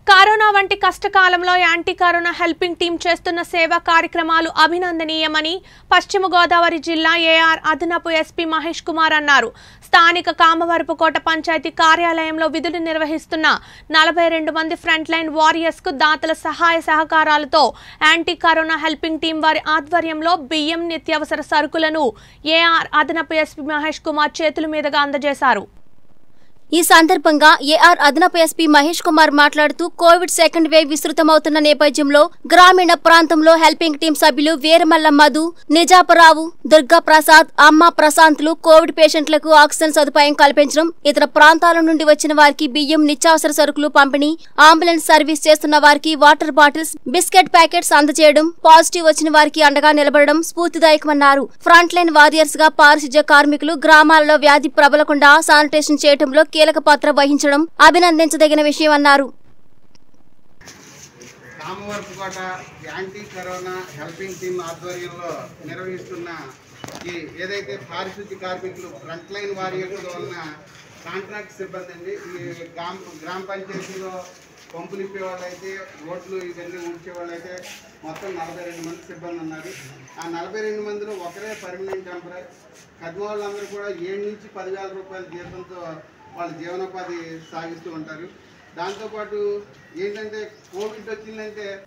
corona వంటి కష్టకాలంలో anti corona helping team చేస్తున్న సేవా కార్యక్రమాలు అభినందనీయమని పశ్చిమ గోదావరి జిల్లా ఏఆర్ అదనపు ఎస్పీ మహేష్ కుమార్ అన్నారు స్థానిక కామవరపుకోట పంచాయతీ కార్యాలయంలో విధులు నిర్వహిస్తున్న నలభై రెండు మంది ఫ్రంట్ లైన్ వారియర్స్ కు దాతల సహాయ సహకారాలతో యాంటీ కరోనా హెల్పింగ్ టీం వారి ఆధ్వర్యంలో బియ్యం నిత్యావసర సరుకులను ఏఆర్ అదనపు ఎస్పీ మహేష్ కుమార్ చేతుల మీదుగా అందజేశారు ఈ సందర్భంగా ఏఆర్ అదనపు ఎస్పీ మహేష్ కుమార్ మాట్లాడుతూ కోవిడ్ సెకండ్ వేవ్ విస్తృతమవుతున్న నేపథ్యంలో గ్రామీణ ప్రాంతంలో హెల్పింగ్ టీం సభ్యులు వీరమల్ల మధు నిజాపరావు దుర్గా ప్రసాద్ అమ్మ ప్రశాంత్లు కోవిడ్ పేషెంట్లకు ఆక్సిజన్ సదుపాయం కల్పించడం ఇతర ప్రాంతాల నుండి వచ్చిన వారికి బియ్యం నిత్యావసర సరుకులు పంపిణీ అంబులెన్స్ సర్వీస్ చేస్తున్న వారికి వాటర్ బాటిల్స్ బిస్కెట్ ప్యాకెట్స్ అందజేయడం పాజిటివ్ వచ్చిన వారికి అండగా నిలబడడం స్ఫూర్తిదాయకమన్నారు ఫ్రంట్ లైన్ వారియర్స్ గా పారిశుధ్య కార్మికులు గ్రామాలలో వ్యాధి ప్రబలకుండా శానిటేషన్ చేయడంలో కీలక పాత్ర వహించడం అభినందించదగిన విషయం అన్నారు Kamavarapukota anti corona helping team ఆధ్వర్యంలో నిర్వహిస్తున్న ఈ ఏదైతే పారిశుద్ధ్య కార్మికులు ఫ్రంట్ లైన్ వారియర్స్లో ఉన్న కాంట్రాక్ట్ సిబ్బంది అండి ఈ గ్రామ గ్రామ పంచాయతీలో పంపులు ఇప్పే వాళ్ళైతే రోడ్లు ఇవన్నీ ఊడ్చే వాళ్ళైతే మొత్తం నలభై రెండు మంది సిబ్బంది ఉన్నారు ఆ నలభై రెండు మందిలో ఒకరే పర్మనెంట్ ఎంప్లాయ్ కద్మ వాళ్ళందరూ కూడా ఏడు నుంచి పదివేల రూపాయల జీతంతో వాళ్ళ జీవనోపాధి సాగిస్తూ ఉంటారు దాంతోపాటు ఏంటంటే కోవిడ్ వచ్చిందంటే